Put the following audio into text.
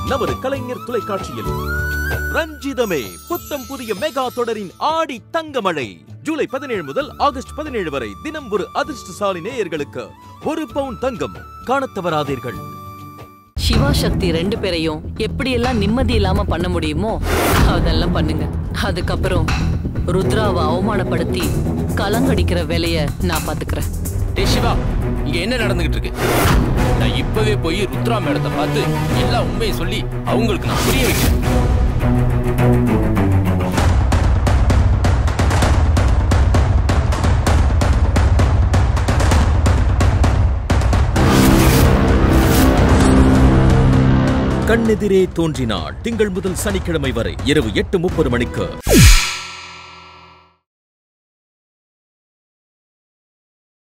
நமது கலைஞர் தொலைக்காட்சியில் ரஞ்சிதமே புத்தம் புதிய மெகா தொடரின் ஆடி தங்கமழை ஜூலை பதினேழு முதல் ஆகஸ்ட் பதினேழு வரை தினம் ஒரு அதிர்ஷ்டசாலி நேயர்களுக்கு ஒரு பவுன் தங்கம் காணத் தவறாதீர்கள் சிவா சக்தி ரெண்டு பேரையும் எப்படியெல்லாம் நிம்மதி இல்லாம பண்ண முடியுமோ அதெல்லாம் பண்ணுங்க அதுக்கப்புறம் ருத்ராவை அவமானப்படுத்தி கலங்கடிக்கிற வேலைய நான் பாத்துக்கிறேன் டேய் சிவா இங்க என்ன நடந்துகிட்டு இருக்கு நான் இப்பவே போய் ருத்ரா மேடத்தை பார்த்து எல்லா உண்மையை சொல்லி அவங்களுக்கு நான் புரிய வைக்கிறேன் கண்ணெதிரே தோன்றினாள் திங்கள் முதல் சனிக்கிழமை வரை இரவு எட்டு முப்பது மணிக்கு